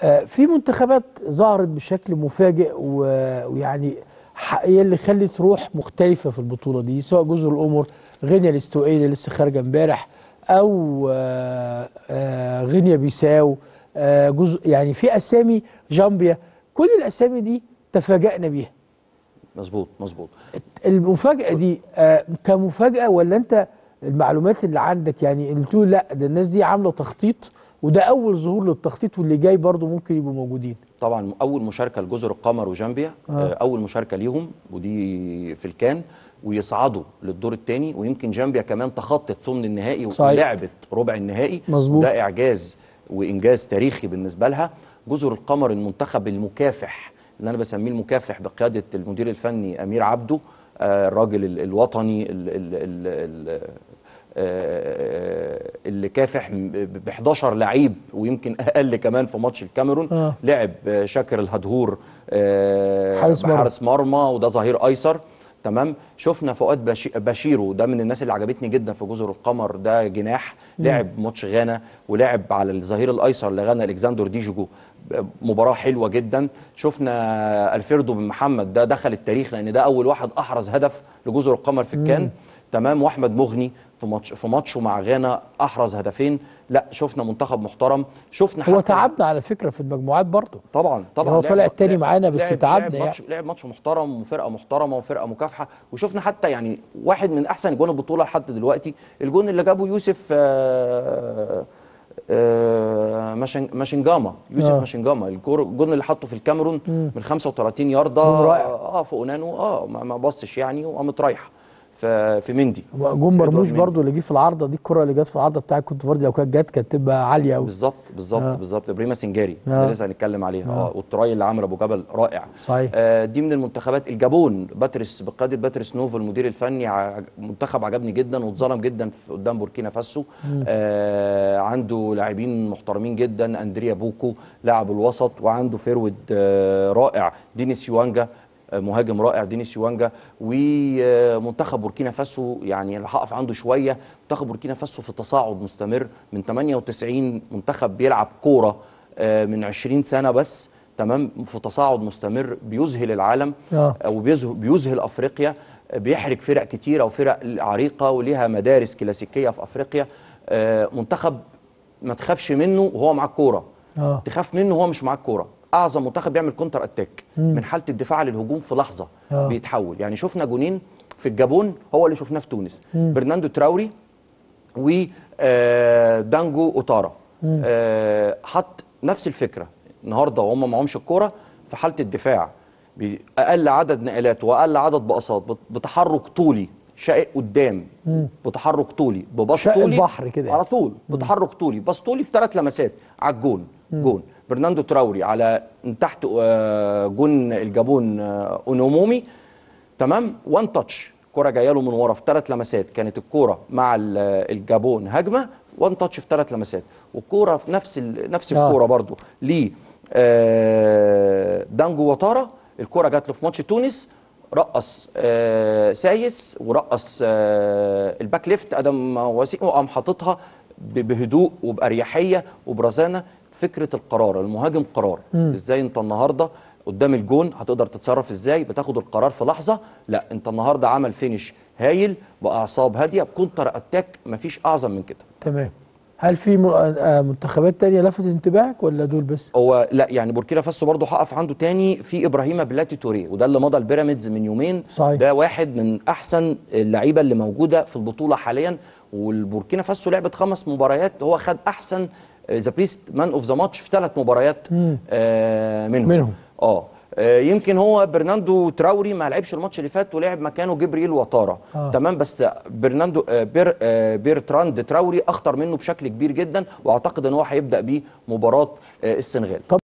آه، في منتخبات ظهرت بشكل مفاجئ و- ويعني ح- هي اللي خلت روح مختلفه في البطوله دي سواء جزر القمر غينيا الاستوائيه اللي لسه خارجه امبارح او آه، آه، غينيا بيساو آه، جزء يعني في اسامي جامبيا كل الاسامي دي تفاجأنا بيها مظبوط مظبوط المفاجأة دي آه، كمفاجأة ولا انت المعلومات اللي عندك يعني اللي تقول لا ده الناس دي عاملة تخطيط وده أول ظهور للتخطيط واللي جاي برضو ممكن يبقوا موجودين طبعا اول مشاركه لجزر القمر وجامبيا آه. آه. اول مشاركه ليهم ودي في الكان ويصعدوا للدور الثاني ويمكن جامبيا كمان تخطت ثمن النهائي صحيح. ولعبت ربع النهائي مظبوط. ده اعجاز وانجاز تاريخي بالنسبه لها جزر القمر المنتخب المكافح اللي انا بسميه المكافح بقياده المدير الفني امير عبده آه، الراجل ال- الوطني ال ال ال ال آه، اللي كافح ب 11 لعيب ويمكن اقل كمان في ماتش الكاميرون آه. لعب آه، شاكر الهدهور آه، حارس مرمى. بحارس مرمى وده ظهير ايسر تمام شفنا فؤاد بشي- بشيرو ده من الناس اللي عجبتني جدا في جزر القمر ده جناح لعب ماتش غانا ولعب على الظهير الايسر لغانا الكسندر ديجوجو ب- مباراه حلوه جدا شفنا الفيردو بن محمد ده دخل التاريخ لان ده اول واحد احرز هدف لجزر القمر في الكان تمام واحمد مغني في ماتش في ماتشه مع غانا احرز هدفين لا شفنا منتخب محترم شفنا هو حتى تعبنا على فكرة في المجموعات برضو طبعا طبعا هو لعب- طلع التاني لعب- معانا بس لعب- تعبنا لعب ماتش لعب ماتش محترم وفرقه محترمه وفرقه مكافحه وشفنا حتى يعني واحد من احسن جون البطوله لحد دلوقتي الجون اللي جابه يوسف آه، آه، ماشن- ماشنجاما يوسف آه. ماشنجاما الجور- الجون اللي حطه في الكاميرون من 35 يارده جون رائع. اه في اونانو اه ما ما بصش يعني وقامت رايحه في في مندي جون مرموش إدوارد برضو اللي جه في العارضة دي الكرة اللي جت في العارضة بتاع كنت فاردي لو كانت جت كانت تبقى عالية قوي بالظبط بالظبط آه. بالظبط بريما سنجاري آه. اللي لسه هنتكلم عليها اه والتراي اللي عمل ابو جبل رائع صحيح. آه دي من المنتخبات الجابون باتريس بقياده باتريس نوفو المدير الفني ع- منتخب عجبني جدا واتظلم جدا في قدام بوركينا فاسو آه عنده لاعبين محترمين جدا اندريا بوكو لاعب الوسط وعنده فيرود آه رائع دينيس يوانجا آه، مهاجم رائع دينيس يوانجا ومنتخب بوركينا فاسو يعني اللي هقف عنده شويه منتخب بوركينا فاسو في تصاعد مستمر من 98 منتخب بيلعب كوره آه، من 20 سنه بس تمام في تصاعد مستمر بيذهل العالم آه. وبيذهل بيذهل افريقيا آه، بيحرك فرق كتيره وفرق عريقه وليها مدارس كلاسيكيه في افريقيا آه، منتخب ما تخافش منه وهو معاه الكوره آه. تخاف منه وهو مش معاه الكوره اعظم منتخب بيعمل كونتر اتاك من حاله الدفاع للهجوم في لحظه آه. بيتحول يعني شفنا جونين في الجابون هو اللي شفناه في تونس برناندو تراوري ودانجو اوتارا آه، حط نفس الفكره النهارده وهم معهمش الكوره في حاله الدفاع باقل عدد نقلات واقل عدد باصات بت- بتحرك طولي شائق قدام بتحرك طولي بباص شق طولي البحر كده يعني. على طول بتحرك طولي باص طولي بثلاث لمسات على الجون جون برناندو تراوري على من تحت آه، جون الجابون آه، اونومومي تمام وان تاتش كرة جايه له من ورا في ثلاث لمسات كانت الكرة مع ال- الجابون هجمه وان تاتش في ثلاث لمسات والكرة في نفس ال- نفس آه. الكرة برضو ل آه، دانجو وطارة الكرة جات له في ماتش تونس رقص آه، سايس ورقص آه، الباك ليفت ادم وسيم وقام حاططها ب- بهدوء وباريحيه وبرزانه فكره القرار المهاجم قرار ازاي انت النهارده قدام الجون هتقدر تتصرف ازاي بتاخد القرار في لحظه لا انت النهارده عمل فينش هايل باعصاب هاديه بكونتر اتاك مفيش اعظم من كده تمام هل في م- آه، منتخبات تانية لفتت انتباهك ولا دول بس؟ هو لا يعني بوركينا فاسو برضه هقف عنده تاني في ابراهيم بلاتي توريه وده اللي مضى البيراميدز من يومين صحيح. ده واحد من احسن اللعيبه اللي موجوده في البطوله حاليا والبوركينا فاسو لعبت خمس مباريات هو خد احسن ذا بيست مان اوف ذا ماتش في ثلاث مباريات آه منهم منهم. اه آه، يمكن هو برناندو تراوري ما لعبش الماتش اللي فات ولعب مكانه جبريل وطاره آه. تمام بس برناندو آه، بير آه، بيرتراند تراوري اخطر منه بشكل كبير جدا واعتقد ان هو هيبدا بيه مباراه آه، السنغال